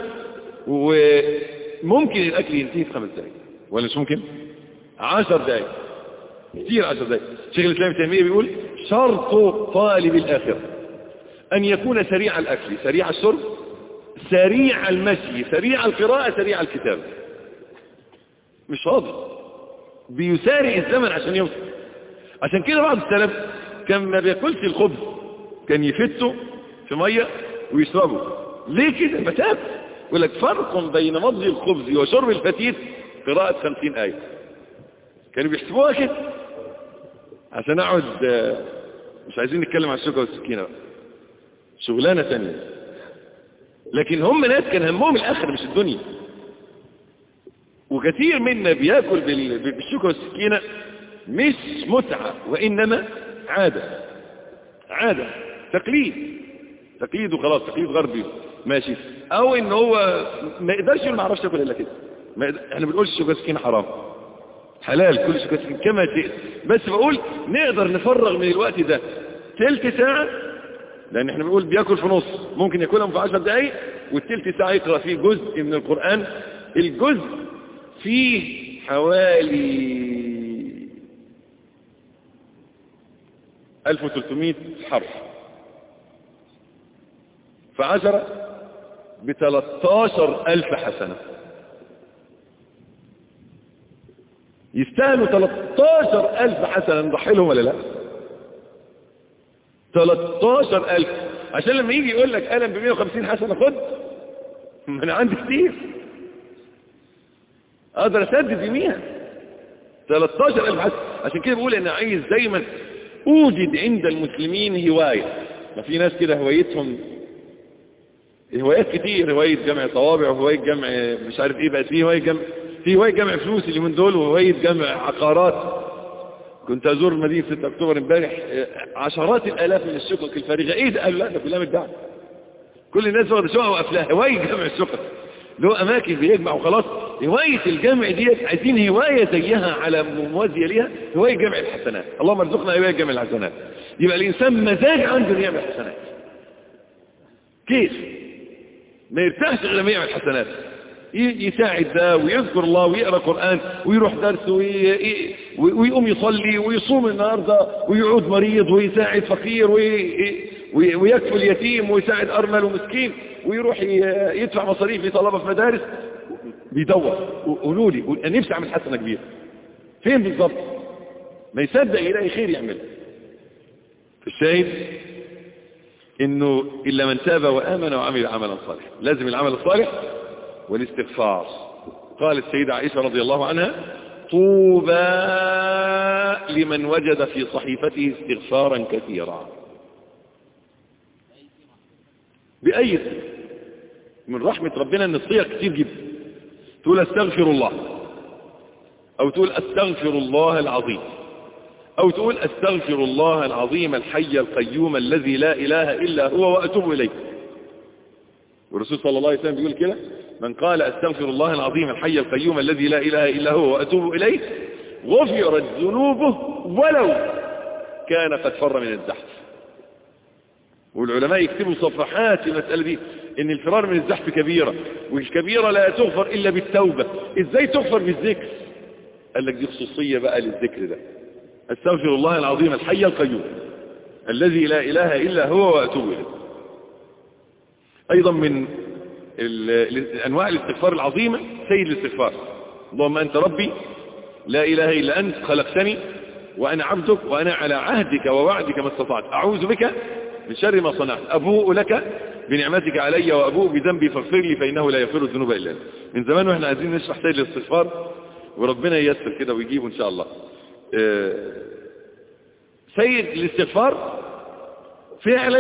وممكن الاكل ينتهي في خمس دقايق ولا مش ممكن عشر دقايق كتير عشر دقايق شيخ الاسلام التيمية بيقول شرط طالب الاخرة ان يكون سريع الاكل سريع الشرب سريع المشي سريع القراءة سريع الكتاب مش فاضي بيسارع الزمن عشان يوصل عشان كده بعض السلف كان ما بياكلش الخبز كان يفته في ميه ويشربه ليه كده المتاب يقول لك فرق بين مضغ الخبز وشرب الفتيت قراءة خمسين آية كانوا بيحسبوها كده عشان اقعد مش عايزين نتكلم عن الشوكة والسكينة بقى شغلانة ثانية لكن هم ناس كان همهم الاخر مش الدنيا وكثير منا بياكل بالشوكة والسكينة مش متعة وإنما عادة عادة تقليد تقليد وخلاص تقليد غربي ماشي او ان هو ما يقدرش يقول ما اعرفش اكل الا كده ما يقدر... احنا بنقولش الشوكة والسكينة حرام حلال كل شوكة والسكينة كما شئت بس بقول نقدر نفرغ من الوقت ده تلت ساعة لان احنا بنقول بياكل في نص ممكن ياكلهم في 10 دقايق والتلت ساعة يقرأ فيه جزء من القرآن الجزء فيه حوالي 1300 حرف فعشرة ب 13000 حسنة يستاهلوا 13000 حسنة نضحي لهم ولا لا 13000 عشان لما يجي يقول لك قلم ب 150 حسنة خد ما انا عندي كتير اقدر اسدد يميها 13000 حسنة عشان كده بقول انا عايز دايما اوجد عند المسلمين هواية ما في ناس كده هوايتهم هوايات كتير هواية جمع طوابع وهواية جمع مش عارف ايه بقت في هواية جمع في هواية جمع فلوس اللي من دول وهواية جمع عقارات كنت ازور مدينة 6 اكتوبر امبارح عشرات الالاف من الشقق الفارغة ايه ده قالوا لا ده كلها متباعة كل الناس واخده شقق وقفلها هواية جمع الشقق له اماكن بيجمع وخلاص هواية الجمع ديت عايزين هواية زيها على موازية ليها هواية جمع الحسنات اللهم ارزقنا هواية جمع الحسنات يبقى الانسان مزاج عنده انه يعمل حسنات كيف ما يرتاحش غير لما يعمل حسنات يساعد ده ويذكر الله ويقرا قران ويروح درس وي... ويقوم يصلي ويصوم النهارده ويعود مريض ويساعد فقير وي... ويكفل يتيم ويساعد ارمل ومسكين ويروح يدفع مصاريف لطلبه في مدارس بيدور قولوا لي انا نفسي اعمل حسنه كبيره فين بالظبط ما يصدق يلاقي خير يعمله الشاهد انه الا من تاب وامن وعمل عملا صالحا لازم العمل الصالح والاستغفار قالت السيدة عائشة رضي الله عنها طوبى لمن وجد في صحيفته استغفارا كثيرا بأي من رحمة ربنا ان الصيغ كتير جدا تقول استغفر الله او تقول استغفر الله العظيم او تقول استغفر الله العظيم الحي القيوم الذي لا اله الا هو واتوب اليه والرسول صلى الله عليه وسلم بيقول كده من قال استغفر الله العظيم الحي القيوم الذي لا اله الا هو واتوب اليه غفرت ذنوبه ولو كان قد فر من الزحف والعلماء يكتبوا صفحات في المسألة دي ان الفرار من الزحف كبيرة والكبيرة لا تغفر الا بالتوبة ازاي تغفر بالذكر قال لك دي خصوصية بقى للذكر ده استغفر الله العظيم الحي القيوم الذي لا اله الا هو واتوب اليه ايضا من انواع الاستغفار العظيمة سيد الاستغفار اللهم انت ربي لا اله الا انت خلقتني وانا عبدك وانا على عهدك ووعدك ما استطعت اعوذ بك من شر ما صنعت أبوء لك بنعمتك علي وأبوء بذنبي فاغفر لي فإنه لا يغفر الذنوب إلا أنت من زمان واحنا عايزين نشرح سيد الاستغفار وربنا ييسر كده ويجيبه إن شاء الله سيد الاستغفار فعلا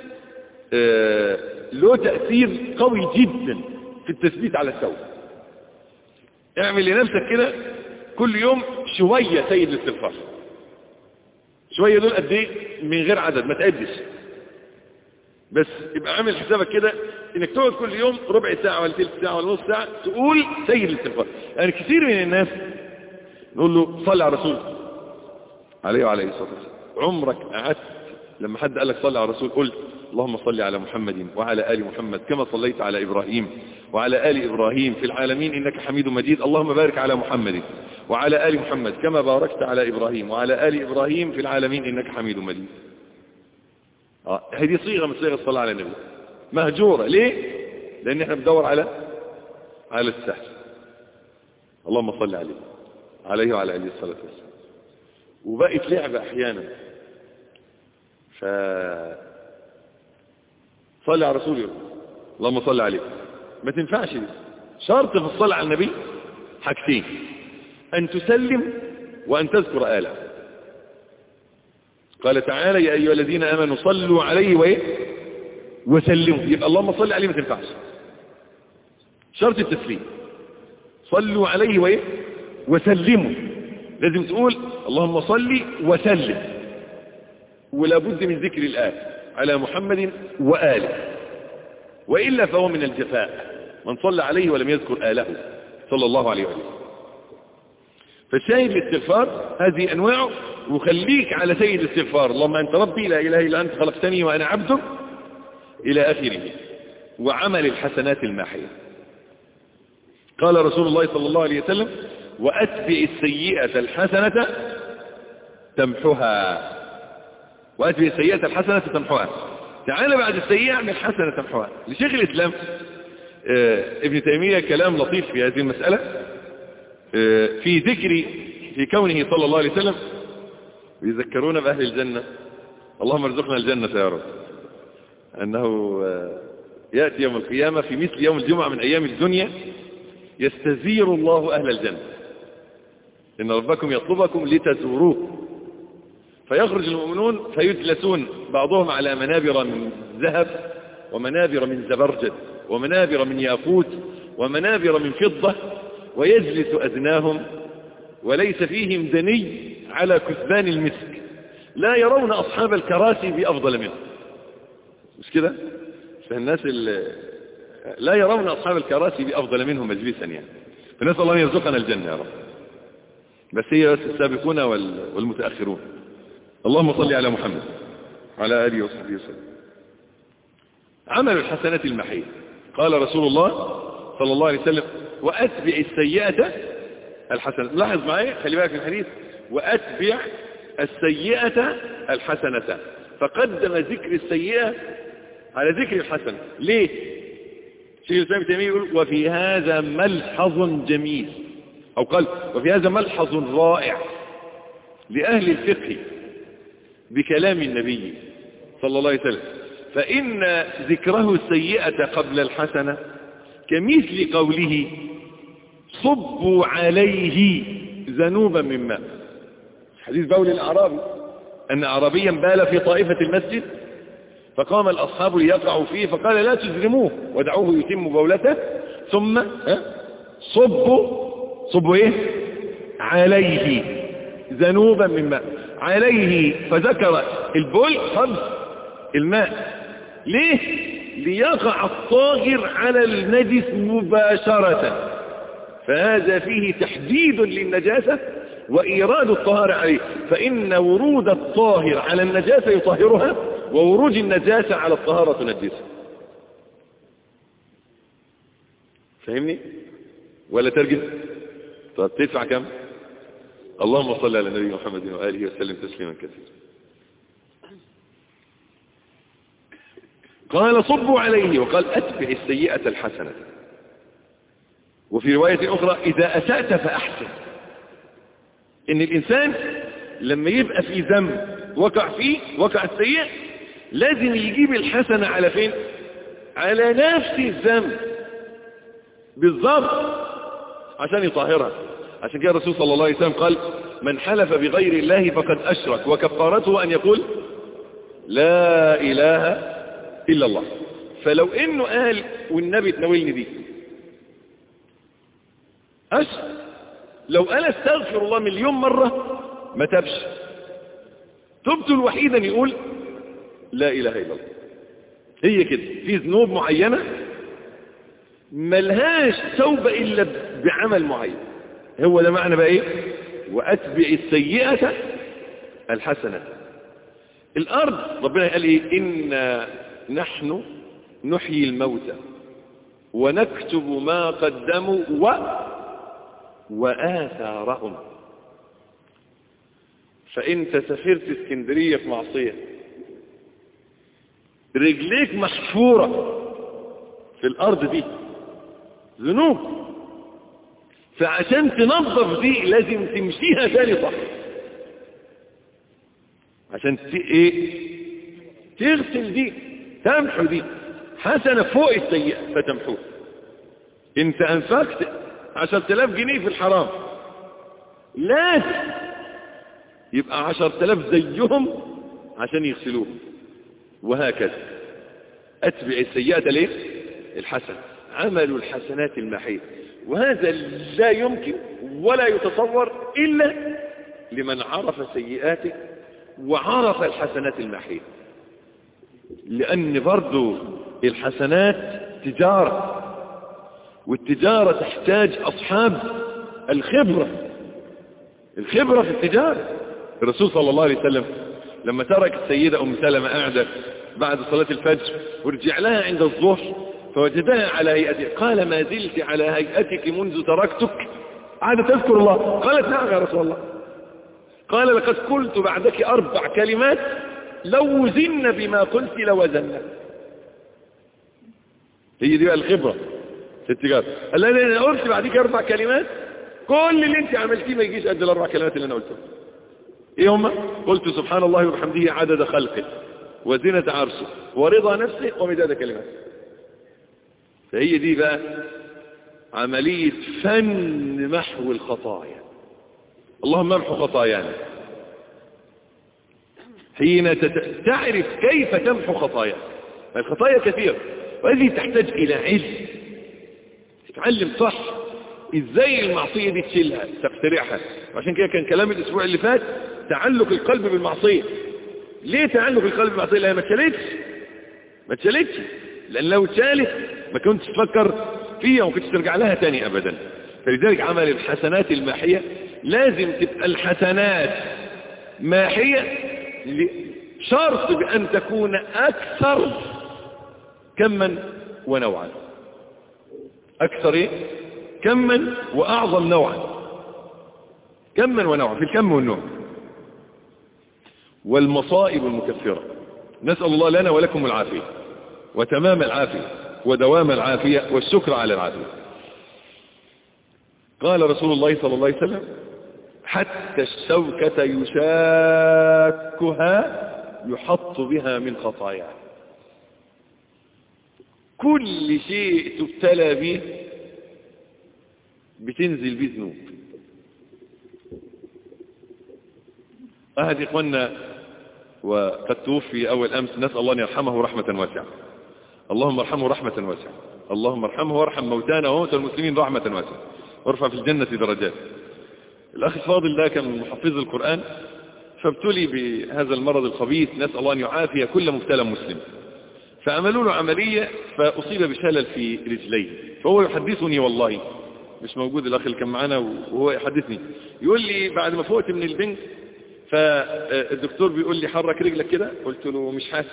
له تأثير قوي جدا في التثبيت على التوبة اعمل لنفسك كده كل يوم شوية سيد الاستغفار شوية دول قد ايه من غير عدد ما تعدش بس يبقى عامل حسابك كده انك تقعد كل يوم ربع ساعة ولا ثلث ساعة ولا نص ساعة تقول سيد الاستغفار يعني كثير من الناس نقول له صلي على الرسول عليه وعليه الصلاة والسلام عمرك قعدت لما حد قال لك صلي على الرسول قلت اللهم صل على محمد وعلى آل محمد كما صليت على إبراهيم وعلى آل إبراهيم في العالمين إنك حميد مجيد اللهم بارك على محمد وعلى آل محمد كما باركت على إبراهيم وعلى آل إبراهيم في العالمين إنك حميد مجيد آه. هذه صيغة من صيغ الصلاة على النبي مهجورة ليه لأن احنا بندور على على السهل اللهم صل عليه عليه وعلى آله الصلاة والسلام وبقت لعبة احيانا ف صلي على رسول الله اللهم صل عليه ما تنفعش دي شرط في الصلاة على النبي حاجتين أن تسلم وأن تذكر آله قال تعالى يا أيها الذين آمنوا صلوا عليه وإيه وسلموا يبقى اللهم صل عليه ما تنفعش شرط التسليم صلوا عليه وإيه وسلموا لازم تقول اللهم صل وسلم ولا بد من ذكر الآل على محمد وآله وإلا فهو من الجفاء من صلى عليه ولم يذكر آله صلى الله عليه وسلم فالشاهد الاستغفار هذه أنواعه وخليك على سيد الاستغفار اللهم أنت ربي لا إله إلا أنت خلقتني وأنا عبدك إلى آخره وعمل الحسنات الماحية قال رسول الله صلى الله عليه وسلم وأتبع السيئة الحسنة تمحها وأتبع السيئة الحسنة تمحها تعال بعد السيئة اعمل حسنة تمحها لشيخ الإسلام اه ابن تيمية كلام لطيف في هذه المسألة اه في ذكر في كونه صلى الله عليه وسلم يذكرون بأهل الجنة اللهم ارزقنا الجنة يا رب أنه اه يأتي يوم القيامة في مثل يوم الجمعة من أيام الدنيا يستزير الله أهل الجنة إن ربكم يطلبكم لتزوروه فيخرج المؤمنون فيجلسون بعضهم على منابر من ذهب ومنابر من زبرجد ومنابر من ياقوت ومنابر من فضة ويجلس أدناهم وليس فيهم دني على كثبان المسك لا يرون أصحاب الكراسي بأفضل منهم مش كده فالناس اللي لا يرون أصحاب الكراسي بأفضل منهم مجلسا يعني فنسأل الله أن يرزقنا الجنة يا رب بس هي بس السابقون والمتأخرون اللهم صل على محمد وعلى آله وصحبه وسلم عمل الحسنات المحية قال رسول الله صلى الله عليه وسلم وأتبع السيئة الحسنة لاحظ معي خلي بالك من الحديث وأتبع السيئة الحسنة فقدم ذكر السيئة على ذكر الحسنة ليه شيخ الإسلام تيمية يقول وفي هذا ملحظ جميل أو قال وفي هذا ملحظ رائع لأهل الفقه بكلام النبي صلى الله عليه وسلم فإن ذكره السيئة قبل الحسنة كمثل قوله صبوا عليه ذنوبا من ماء حديث بول الأعرابي أن أعرابيا بال في طائفة المسجد فقام الأصحاب ليقعوا فيه فقال لا تجرموه ودعوه يتم بولته ثم صبوا صبوا ايه عليه ذنوبا من ماء عليه فذكر البول خمس الماء ليه ليقع الطاهر على النجس مباشرة فهذا فيه تحديد للنجاسة وإيراد الطهارة عليه فإن ورود الطاهر على النجاسة يطهرها وورود النجاسة على الطهارة تنجسها فاهمني ولا ترجم طب تدفع كم اللهم صل على النبي محمد وآله وسلم تسليما كثيرا قال صبوا عليه وقال أتبع السيئة الحسنة وفي رواية أخرى إذا أسأت فأحسن إن الإنسان لما يبقى في ذنب وقع فيه وقع السيئة لازم يجيب الحسنة على فين على نفس الذنب بالضبط عشان يطهرها عشان كده الرسول صلى الله عليه وسلم قال من حلف بغير الله فقد أشرك وكفارته أن يقول لا إله إلا الله فلو إنه قال والنبي تناولني دي أشرك لو قال استغفر الله مليون مرة ما تبش توبته الوحيدة أن يقول لا إله إلا الله هي كده في ذنوب معينة ملهاش توبة إلا بعمل معين هو ده معنى بقى إيه وأتبع السيئة الحسنة الأرض ربنا قال إيه إن نحن نحيي الموتى ونكتب ما قدموا و وآثارهم فأنت سافرت اسكندرية في معصية رجليك محفورة في الأرض دي ذنوب فعشان تنظف دي لازم تمشيها تاني صح عشان ت... ايه تغسل دي تمحو دي حسنة فوق السيئة فتمحوه انت انفقت عشرة الاف جنيه في الحرام لازم يبقى عشرة الاف زيهم عشان يغسلوهم وهكذا اتبع السيئة ليه الحسن عمل الحسنات المحيط وهذا لا يمكن ولا يتصور إلا لمن عرف سيئاته وعرف الحسنات المحيط لأن برضو الحسنات تجارة والتجارة تحتاج أصحاب الخبرة الخبرة في التجارة الرسول صلى الله عليه وسلم لما ترك السيدة أم سلمة قاعدة بعد صلاة الفجر ورجع لها عند الظهر فوجدها على هيئتها قال ما زلت على هيئتك منذ تركتك عادة تذكر الله قالت نعم يا رسول الله قال لقد قلت بعدك أربع كلمات لو وزن بما قلت لوزنا هي دي بقى الخبرة في التجارة قال لها انا قلت بعدك أربع كلمات كل اللي انت عملتيه ما يجيش قد الأربع كلمات اللي أنا قلتهم ايه هما قلت سبحان الله وبحمده عدد خلقه وزنة عرشه ورضا نفسه ومداد كلماته فهي دي بقى عملية فن محو الخطايا اللهم امحو خطايانا حين تعرف كيف تمحو خطايا الخطايا كثيرة وهذه تحتاج إلى علم تتعلم صح ازاي المعصية دي تشيلها تخترعها وعشان كده كان كلام الاسبوع اللي فات تعلق القلب بالمعصية ليه تعلق القلب بالمعصية لانها ما اتشالتش ما اتشالتش لان لو اتشالت ما كنتش تفكر فيها وما كنتش ترجع لها تاني ابدا فلذلك عمل الحسنات الماحية لازم تبقى الحسنات ماحية شرط بأن تكون أكثر كما ونوعا أكثر إيه؟ كما وأعظم نوعا كما ونوعا في الكم والنوع والمصائب المكفرة نسأل الله لنا ولكم العافية وتمام العافية ودوام العافية والشكر على العافية قال رسول الله صلى الله عليه وسلم حتى الشوكة يشاكها يحط بها من خطاياه كل شيء تبتلى به بتنزل به ذنوب أحد إخواننا وقد توفي أول أمس نسأل الله أن يرحمه رحمة واسعة اللهم ارحمه رحمة واسعة اللهم ارحمه وارحم موتانا وموتى المسلمين رحمة واسعة وارفع في الجنة درجات الأخ الفاضل ده كان محفظ القرآن فابتلي بهذا المرض الخبيث نسأل الله أن يعافي كل مبتلى مسلم فعملوا له عملية فأصيب بشلل في رجليه فهو يحدثني والله مش موجود الأخ اللي كان معانا وهو يحدثني يقول لي بعد ما فوقت من البنك فالدكتور بيقول لي حرك رجلك كده قلت له مش حاسس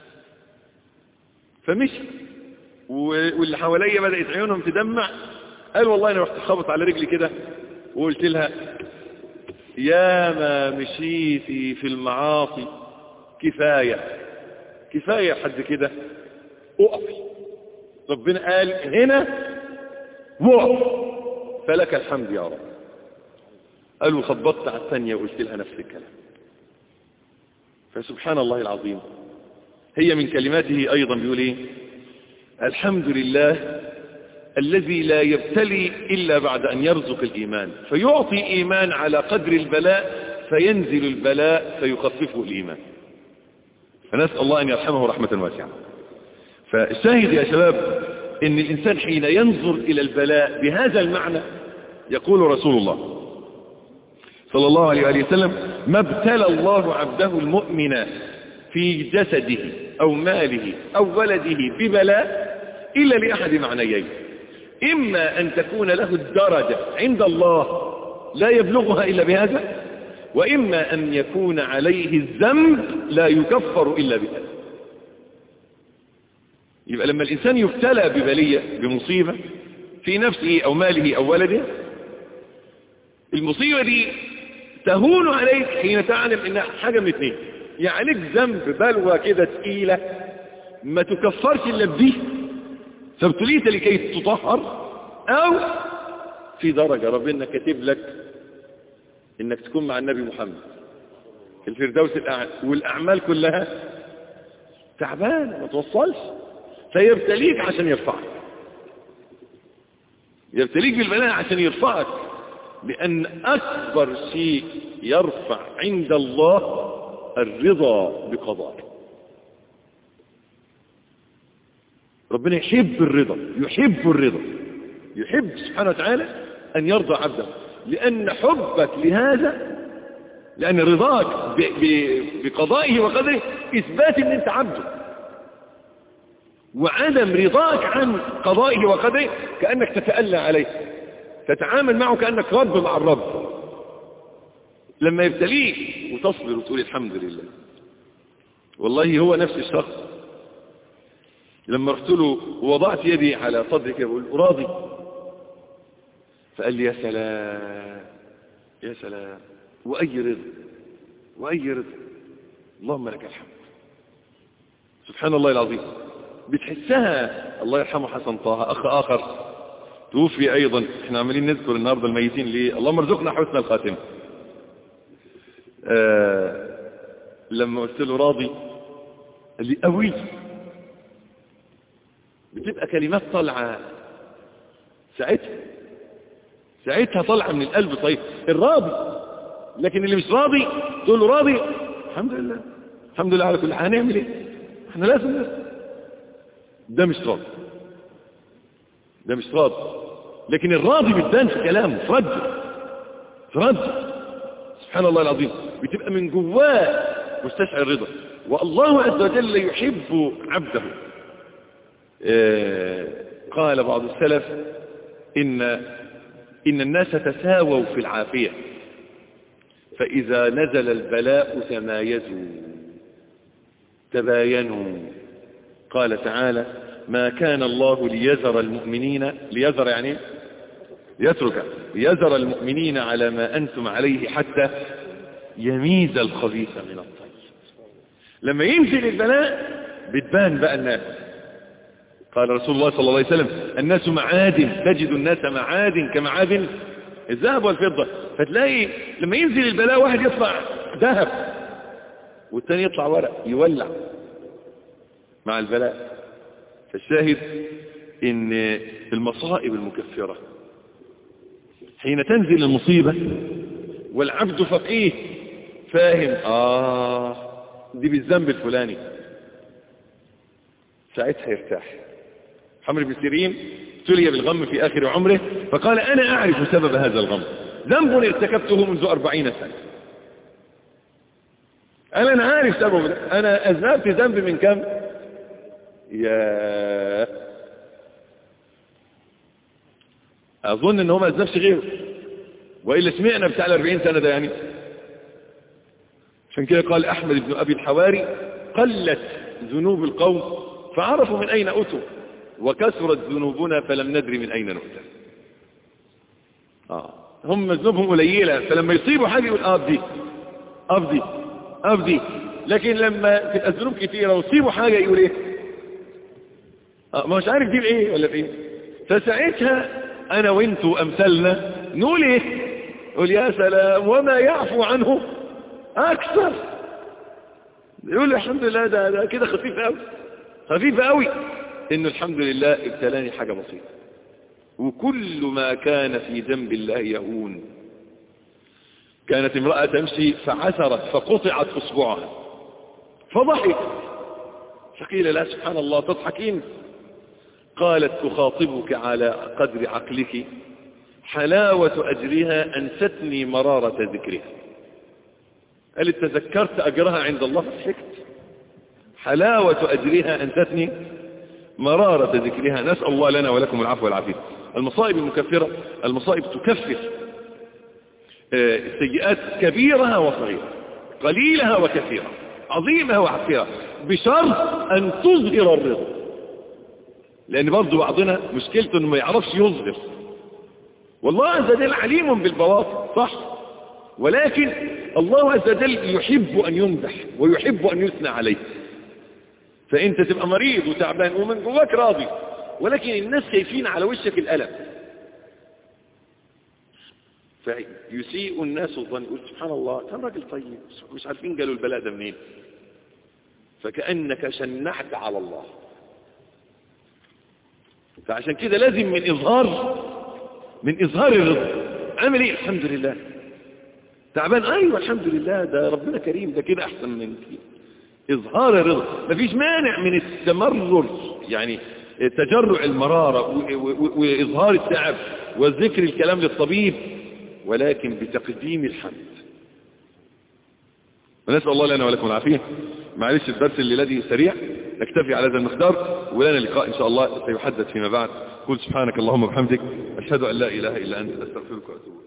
فمشي واللي حواليا بدأت عيونهم تدمع قال والله انا رحت خبط على رجلي كده وقلت لها يا ما مشيتي في المعاصي كفاية كفاية حد كده اقفي ربنا قال هنا وقف فلك الحمد يا رب قالوا خبطت على الثانية وقلت لها نفس الكلام فسبحان الله العظيم هي من كلماته أيضا بيقول ايه الحمد لله الذي لا يبتلي إلا بعد أن يرزق الإيمان فيعطي إيمان على قدر البلاء فينزل البلاء فيخففه الإيمان فنسأل الله أن يرحمه رحمة واسعة فالشاهد يا شباب إن الإنسان حين ينظر إلى البلاء بهذا المعنى يقول رسول الله صلى الله عليه وآله وسلم ما ابتلى الله عبده المؤمن في جسده أو ماله أو ولده ببلاء إلا لأحد معنيين إما أن تكون له الدرجة عند الله لا يبلغها إلا بهذا وإما أن يكون عليه الذنب لا يكفر إلا بهذا يبقى لما الإنسان يبتلى ببلية بمصيبة في نفسه أو ماله أو ولده المصيبة دي تهون عليك حين تعلم إنها حاجة من اثنين يعليك ذنب بلوى كده تقيلة ما تكفرش إلا بديه فابتليت لكي تطهر أو في درجة ربنا كاتب لك إنك تكون مع النبي محمد الفردوس الأعلى والأعمال كلها تعبانة ما توصلش فيبتليك عشان يرفعك يبتليك بالبلاء عشان يرفعك لأن أكبر شيء يرفع عند الله الرضا بقضائه ربنا يحب الرضا يحب الرضا يحب سبحانه وتعالى أن يرضى عبده لأن حبك لهذا لأن رضاك بقضائه وقدره إثبات أن أنت عبده وعدم رضاك عن قضائه وقدره كأنك تتألى عليه تتعامل معه كأنك رب مع الرب لما يبتليك وتصبر وتقول الحمد لله والله هو نفس الشخص لما رحت له ووضعت يدي على صدري كده بقول راضي فقال لي يا سلام يا سلام وأي رضا وأي رضا اللهم لك الحمد سبحان الله العظيم بتحسها الله يرحمه حسن طه أخ آخر توفي أيضا احنا عمالين نذكر النهاردة الميتين ليه اللهم ارزقنا حسن الخاتمة آه لما قلت له راضي قال لي قوي بتبقى كلمات طالعة ساعتها ساعتها طالعة من القلب طيب الراضي لكن اللي مش راضي تقول له راضي الحمد لله الحمد لله على كل حال هنعمل ايه احنا لازم نسمع ده مش راضي ده مش راضي لكن الراضي بتبان في كلامه في رده في رده سبحان الله العظيم بتبقى من جواه مستشعر الرضا والله عز وجل يحب عبده آه قال بعض السلف إن, إن الناس تساووا في العافية فإذا نزل البلاء تمايزوا تباينوا قال تعالى ما كان الله ليذر المؤمنين ليذر يعني يترك ليذر المؤمنين على ما أنتم عليه حتى يميز الخبيث من الطيب لما ينزل البلاء بتبان بقى الناس قال رسول الله صلى الله عليه وسلم الناس معادن تجد الناس معادن كمعادن الذهب والفضة فتلاقي لما ينزل البلاء واحد يطلع ذهب والتاني يطلع ورق يولع مع البلاء فالشاهد ان المصائب المكفرة حين تنزل المصيبة والعبد فقيه فاهم آه دي بالذنب الفلاني ساعتها يرتاح حمر بن سيرين ابتلي بالغم في آخر عمره فقال أنا أعرف سبب هذا الغم ذنب ارتكبته منذ أربعين سنة قال أنا عارف سبب أنا أذنبت ذنب من كم يا أظن أنه ما أذنبش غيره وإلا سمعنا بتاع الأربعين سنة ده يعني عشان كده قال أحمد بن أبي الحواري قلت ذنوب القوم فعرفوا من أين أتوا وكثرت ذنوبنا فلم ندري من أين نؤتى آه. هم ذنوبهم قليلة فلما يصيبوا حاجة يقول أبدي أبدي أبدي لكن لما تبقى الذنوب كثيرة ويصيبوا حاجة يقول إيه آه. ما مش عارف دي بإيه ولا بإيه فساعتها أنا وإنتوا أمثلنا نقول إيه نقول يا سلام وما يعفو عنه أكثر يقول الحمد لله ده, ده كده خفيف قوي خفيف قوي إنه الحمد لله ابتلاني حاجة بسيطة وكل ما كان في ذنب الله يهون كانت امرأة تمشي فعثرت فقطعت أصبعها فضحك فقيل لا سبحان الله تضحكين قالت تخاطبك على قدر عقلك حلاوة أجرها أنستني مرارة ذكرها قالت تذكرت أجرها عند الله فضحكت حلاوة أجرها أنستني مرارة ذكرها نسأل الله لنا ولكم العفو والعافية المصائب المكفرة المصائب تكفر السيئات كبيرها وصغيرة قليلها وكثيرة عظيمها وعفيرة بشرط أن تظهر الرضا لأن برضو بعضنا مشكلته أنه ما يعرفش يظهر والله عز وجل عليم بالبواطن صح ولكن الله عز وجل يحب أن يمدح ويحب أن يثنى عليه فأنت تبقى مريض وتعبان ومن جواك راضي ولكن الناس خايفين على وشك الألم فيسيء الناس الظن يقول سبحان الله كان راجل طيب مش عارفين قالوا البلاء ده منين فكأنك شنعت على الله فعشان كده لازم من إظهار من إظهار الرضا عامل إيه الحمد لله تعبان أيوة الحمد لله ده ربنا كريم ده كده أحسن من كده إظهار الرضا مفيش مانع من التمرر يعني تجرع المرارة وإظهار التعب وذكر الكلام للطبيب ولكن بتقديم الحمد ونسأل الله لنا ولكم العافية معلش الدرس اللي الذي سريع نكتفي على هذا المقدار ولنا لقاء إن شاء الله سيحدث فيما بعد قل سبحانك اللهم وبحمدك أشهد أن لا إله إلا أنت أستغفرك وأتوب